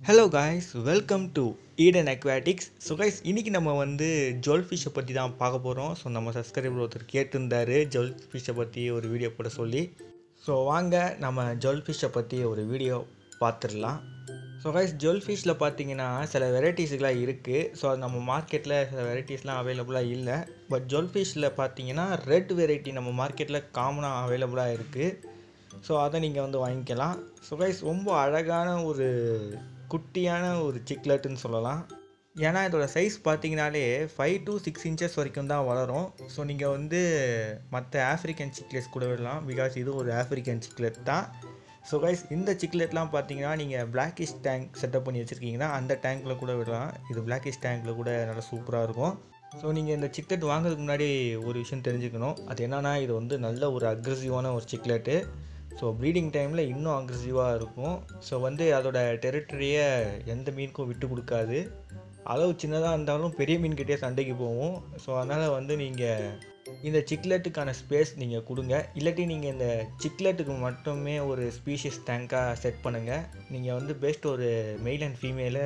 hello guys welcome to Eden aquatics so guys இன்றைக்கி நம்ம வந்து ஜுவல் ஃபிஷ்ஷை பற்றி தான் பார்க்க போகிறோம் ஸோ நம்ம சப்ஸ்கிரைபர் ஒருத்தர் கேட்டிருந்தாரு ஜுவல் ஃபிஷ்ஷை பற்றி ஒரு வீடியோ போட சொல்லி ஸோ வாங்க நம்ம ஜுவல் ஃபிஷ்ஷை பற்றி ஒரு வீடியோ பார்த்துடலாம் ஸோ கைஸ் ஜுவல் ஃபிஷ்ஷில் பார்த்தீங்கன்னா சில வெரைட்டிஸ்லாம் இருக்குது ஸோ அது நம்ம மார்க்கெட்டில் சில வெரைட்டிஸ்லாம் அவைலபிளாக இல்லை பட் ஜுவல் ஃபிஷ்ஷில் பார்த்தீங்கன்னா ரெட் வெரைட்டி நம்ம மார்க்கெட்டில் காமனாக அவைலபிளாக இருக்குது ஸோ அதை நீங்கள் வந்து வாங்கிக்கலாம் ஸோ கைஸ் ரொம்ப அழகான ஒரு குட்டியான ஒரு சிக்லெட்டுன்னு சொல்லலாம் ஏன்னா இதோட சைஸ் பார்த்தீங்கனாலே ஃபைவ் டு சிக்ஸ் இன்ச்சஸ் வரைக்கும் தான் வளரும் ஸோ நீங்கள் வந்து மற்ற ஆஃப்ரிக்கன் சிக்லெட்ஸ் கூட விடலாம் பிகாஸ் இது ஒரு ஆஃப்ரிக்கன் சிக்லெட் தான் ஸோ கைஸ் இந்த சிக்லெட்லாம் பார்த்தீங்கன்னா நீங்கள் பிளாக்கிஷ் டேங்க் செட்டப் பண்ணி வச்சுருக்கீங்கன்னா அந்த டேங்க்கில் கூட விடலாம் இது பிளாக்கிஷ் டேங்க்கில் கூட நல்லா சூப்பராக இருக்கும் ஸோ நீங்கள் இந்த சிக்லெட் வாங்குறதுக்கு முன்னாடி ஒரு விஷயம் தெரிஞ்சுக்கணும் அது என்னன்னா இது வந்து நல்ல ஒரு அக்ரெசிவான ஒரு சிக்லெட்டு ஸோ ப்ரீடிங் டைமில் இன்னும் அக்ரெசிவாக இருக்கும் ஸோ வந்து அதோட டெரிட்டரியை எந்த மீனுக்கும் விட்டு கொடுக்காது அளவு சின்னதாக இருந்தாலும் பெரிய மீன்கிட்டே சண்டைக்கு போகும் ஸோ அதனால் வந்து நீங்கள் இந்த சிக்லெட்டுக்கான ஸ்பேஸ் நீங்கள் கொடுங்க இல்லாட்டி நீங்கள் இந்த சிக்லெட்டுக்கு மட்டுமே ஒரு ஸ்பீஷிஸ் டேங்காக செட் பண்ணுங்கள் நீங்கள் வந்து பெஸ்ட் ஒரு மெயில் அண்ட் ஃபீமேலை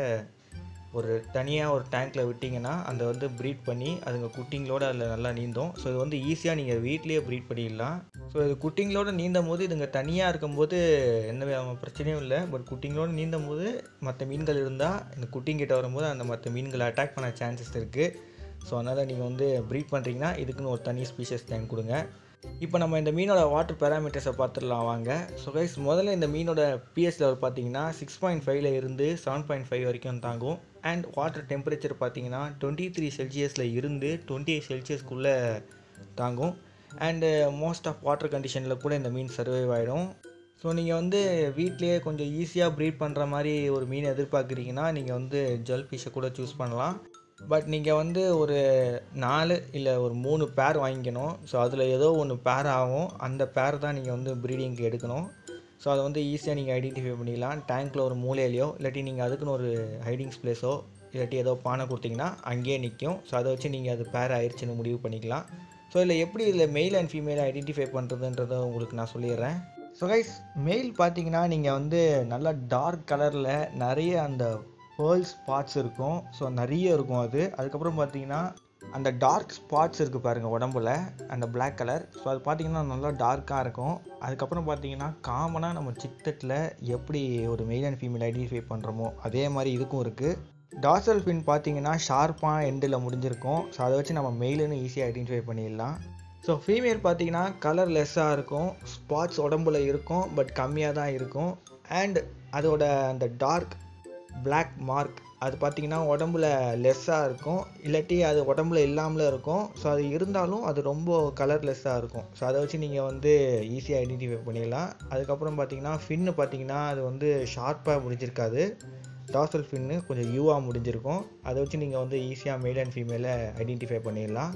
ஒரு தனியாக ஒரு டேங்க்கில் விட்டிங்கன்னா அந்த வந்து ப்ரீட் பண்ணி அதுங்க குட்டிங்களோட அதில் நல்லா நீந்தும் ஸோ இது வந்து ஈஸியாக நீங்கள் வீட்லேயே ப்ரீட் பண்ணிடலாம் ஸோ இது குட்டிங்களோட நீந்தும் போது இதுங்க தனியாக இருக்கும்போது எந்த விதமான பிரச்சனையும் இல்லை பட் குட்டிங்களோட நீந்தும் போது மற்ற மீன்கள் இருந்தால் இந்த குட்டிங்கிட்ட வரும்போது அந்த மற்ற மீன்களை அட்டாக் பண்ண சான்சஸ் இருக்குது ஸோ அதனால் நீங்கள் வந்து ப்ரீட் பண்ணுறீங்கன்னா இதுக்குன்னு ஒரு தனி ஸ்பீஷஸ் டேங்க் கொடுங்க இப்போ நம்ம இந்த மீனோட வாட்டர் பேராமீட்டர்ஸை பார்த்துடலாம் வாங்க ஸோ கைஸ் முதல்ல இந்த மீனோட பிஎஸ் லெவல் பார்த்தீங்கன்னா சிக்ஸ் பாயிண்ட் ஃபைவ்ல இருந்து செவன் பாயிண்ட் ஃபைவ் வரைக்கும் தாங்கும் அண்ட் வாட்டர் டெம்பரேச்சர் பார்த்தீங்கன்னா டுவெண்ட்டி த்ரீ செல்சியஸில் இருந்து டுவெண்ட்டி எயிட் செல்சியஸ்க்குள்ளே தாங்கும் அண்டு மோஸ்ட் ஆஃப் வாட்டர் கண்டிஷனில் கூட இந்த மீன் சர்வைவ் ஆகிடும் ஸோ நீங்கள் வந்து வீட்லேயே கொஞ்சம் ஈஸியாக ப்ரீட் பண்ணுற மாதிரி ஒரு மீன் எதிர்பார்க்குறீங்கன்னா நீங்கள் வந்து ஜுவல் ஃபிஷ்ஷை கூட சூஸ் பண்ணலாம் பட் நீங்கள் வந்து ஒரு நாலு இல்லை ஒரு மூணு பேர் வாங்கிக்கணும் ஸோ அதில் ஏதோ ஒன்று பேர் ஆகும் அந்த பேர் தான் நீங்கள் வந்து ப்ரீடிங்க்கு எடுக்கணும் ஸோ அதை வந்து ஈஸியாக நீங்கள் ஐடென்டிஃபை பண்ணிடலாம் டேங்க்கில் ஒரு மூலையிலையோ இல்லாட்டி நீங்கள் அதுக்குன்னு ஒரு ஹைடிங்ஸ் பிளேஸோ இல்லாட்டி ஏதோ பானை கொடுத்தீங்கன்னா அங்கேயே நிற்கும் ஸோ அதை வச்சு நீங்கள் அது பேர் ஆயிடுச்சுன்னு முடிவு பண்ணிக்கலாம் ஸோ இதில் எப்படி இதில் மெயில் அண்ட் ஃபீமேலை ஐடென்டிஃபை பண்ணுறதுன்றதை உங்களுக்கு நான் சொல்லிடுறேன் ஸோ கைஸ் மெயில் பார்த்தீங்கன்னா நீங்கள் வந்து நல்லா டார்க் கலரில் நிறைய அந்த பேர்ல் ஸ்பாட்ஸ் இருக்கும் ஸோ நிறைய இருக்கும் அது அதுக்கப்புறம் பார்த்தீங்கன்னா அந்த டார்க் ஸ்பாட்ஸ் இருக்குது பாருங்கள் உடம்புல அந்த பிளாக் கலர் ஸோ அது பார்த்தீங்கன்னா நல்லா டார்க்காக இருக்கும் அதுக்கப்புறம் பார்த்தீங்கன்னா காமனாக நம்ம சிக்டெட்டில் எப்படி ஒரு மெயில் அண்ட் ஃபீமேல் ஐடென்டிஃபை பண்ணுறோமோ அதே மாதிரி இதுக்கும் இருக்குது டார்சல் ஃபின் பார்த்தீங்கன்னா ஷார்ப்பாக எண்டில் முடிஞ்சிருக்கும் ஸோ அதை வச்சு நம்ம மெயிலுன்னு ஈஸியாக ஐடென்டிஃபை பண்ணிடலாம் ஸோ ஃபீமேல் பார்த்தீங்கன்னா கலர் லெஸ்ஸாக இருக்கும் ஸ்பாட்ஸ் உடம்புல இருக்கும் பட் கம்மியாக தான் இருக்கும் அண்ட் அதோட அந்த டார்க் பிளாக் மார்க் அது பார்த்திங்கன்னா உடம்புல லெஸ்ஸாக இருக்கும் இல்லாட்டி அது உடம்புல இல்லாமலும் இருக்கும் ஸோ அது இருந்தாலும் அது ரொம்ப கலர்லெஸ்ஸாக இருக்கும் ஸோ அதை வச்சு நீங்கள் வந்து ஈஸியாக ஐடென்டிஃபை பண்ணிடலாம் அதுக்கப்புறம் பார்த்தீங்கன்னா ஃபின்னு பார்த்தீங்கன்னா அது வந்து ஷார்ப்பாக முடிஞ்சிருக்காது டார்சல் ஃபின்னு கொஞ்சம் யூவாக முடிஞ்சிருக்கும் அதை வச்சு நீங்கள் வந்து ஈஸியாக மேல் அண்ட் ஃபீமேலை ஐடென்டிஃபை பண்ணிடலாம்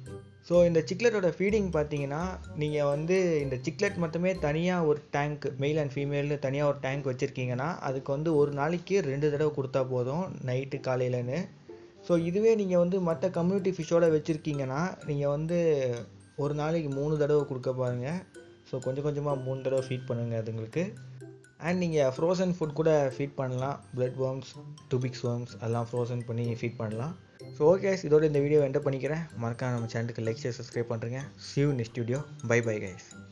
ஸோ இந்த சிக்லெட்டோட ஃபீடிங் பார்த்தீங்கன்னா நீங்கள் வந்து இந்த சிக்லெட் மட்டுமே தனியாக ஒரு டேங்க் மெயில் அண்ட் ஃபீமேல்னு தனியாக ஒரு டேங்க் வச்சுருக்கீங்கன்னா அதுக்கு வந்து ஒரு நாளைக்கு ரெண்டு தடவை கொடுத்தா போதும் நைட்டு காலையிலன்னு ஸோ இதுவே நீங்கள் வந்து மற்ற கம்யூனிட்டி ஃபிஷ்ஷோட வச்சுருக்கீங்கன்னா நீங்கள் வந்து ஒரு நாளைக்கு மூணு தடவை கொடுக்க பாருங்கள் ஸோ கொஞ்சம் கொஞ்சமாக மூணு தடவை ஃபீட் பண்ணுங்கள் அதுங்களுக்கு அண்ட் நீங்கள் ஃப்ரோசன் ஃபுட் கூட ஃபீட் பண்ணலாம் பிளட் worms டுபிக்ஸ் worms அதெல்லாம் ஃப்ரோசன் பண்ணி ஃபீட் பண்ணலாம் ஸோ ஓகே இதோட இந்த வீடியோ என்டர் பண்ணிக்கிறேன் மறக்காம நம்ம சேனலுக்கு லைக் ஷேர் சப்ஸ்கிரைப் பண்ணுறேங்க சிவ் next video bye bye guys